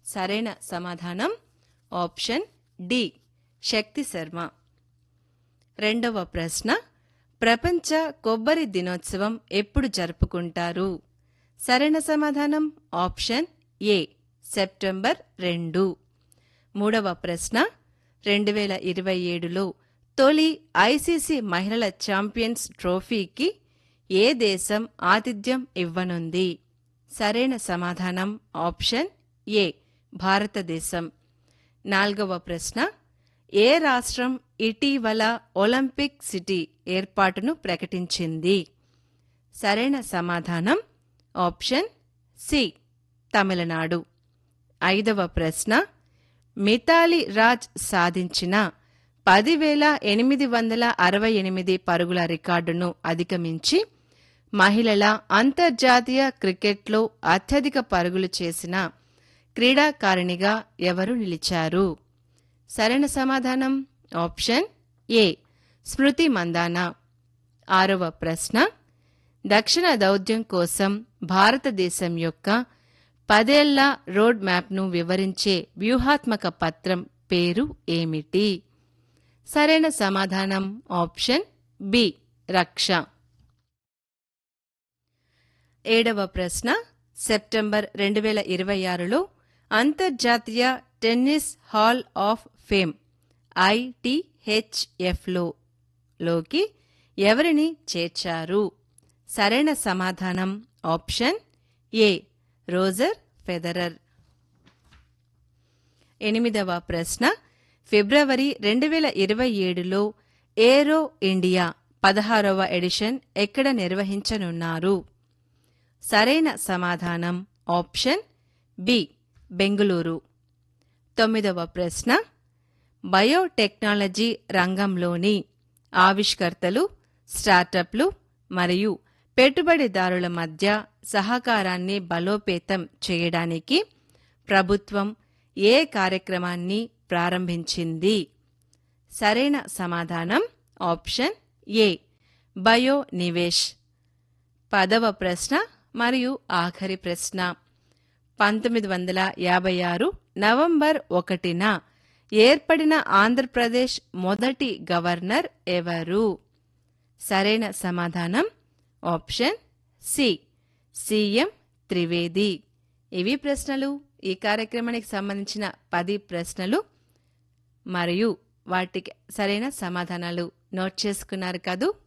సరైన సమాధానం option D శక్తి శర్మ రెండవ ప్రశ్న ప్రపంచ కొబ్బరి దినోత్సవం ఎప్పుడు జరుపుకుంటారు సరైన సమాధానం ఆప్షన్ ఏ సెప్టెంబర్ రెండు మూడవ ప్రశ్న రెండు వేల ఇరవై ఏడులో తొలి ఐసీసీ మహిళల ఛాంపియన్స్ ట్రోఫీకి ఏ దేశం ఆతిథ్యం ఇవ్వనుంది సరైన సమాధానం ఆప్షన్ ఏ భారతదేశం నాల్గవ ప్రశ్న ఏ రాష్ట్రం ఇటీవల ఒలింపిక్ సిటీ ఏర్పాటును ప్రకటించింది సరైన సమాధానం ఆప్షన్ సి తమిళనాడు ఐదవ ప్రశ్న మితాలి రాజ్ సాధించిన పదివేల ఎనిమిది వందల అరవై ఎనిమిది పరుగుల రికార్డును అధిగమించి మహిళల అంతర్జాతీయ క్రికెట్లో అత్యధిక పరుగులు చేసిన క్రీడాకారిణిగా ఎవరు నిలిచారు సరైన సమాధానం ఆప్షన్ ఏ స్మృతి మందానా ఆరవ ప్రశ్న దక్షిణ దౌత్యం కోసం భారతదేశం యొక్క పదేళ్ల రోడ్ మ్యాప్ను వివరించే వ్యూహాత్మక పత్రం పేరు ఏమిటి సరైన సమాధానం ఆప్షన్ బి రక్ష ఏడవ ప్రశ్న సెప్టెంబర్ రెండు వేల ఇరవై ఆరులో అంతర్జాతీయ టెన్నిస్ హాల్ ఆఫ్ ఫేమ్ ఐటిహెచ్ఎఫ్లో లోకి ఎవరిని చేర్చారు సరైన సమాధానం ఆప్షన్ ఏ రోజర్ ఫెదరర్ ఎనిమిదవ ప్రశ్న ఫిబ్రవరి రెండు వేల ఇరవై ఏడులో ఏరో ఇండియా పదహారవ ఎడిషన్ ఎక్కడ నిర్వహించనున్నారు సరైన సమాధానం ఆప్షన్ బి బెంగుళూరు తొమ్మిదవ ప్రశ్న బయోటెక్నాలజీ రంగంలోని ఆవిష్కర్తలు స్టార్టప్లు మరియు పెట్టుబడిదారుల మధ్య సహకారాన్ని బలోపేతం చేయడానికి ప్రభుత్వం ఏ కార్యక్రమాన్ని ప్రారంభించింది సరైన సమాధానం ఆప్షన్ ఏ బయో నివేష్ పదవ ప్రశ్న మరియు ఆఖరి ప్రశ్న పంతొమ్మిది వందల యాభై ఆరు నవంబర్ ఒకటిన ఏర్పడిన ఆంధ్రప్రదేశ్ మొదటి గవర్నర్ ఎవరు సరైన సమాధానం ఆప్షన్ సి సీఎం త్రివేది ఇవి ప్రశ్నలు ఈ కార్యక్రమానికి సంబంధించిన పది ప్రశ్నలు మరియు వాటికి సరైన సమాధానాలు నోట్ చేసుకున్నారు కదూ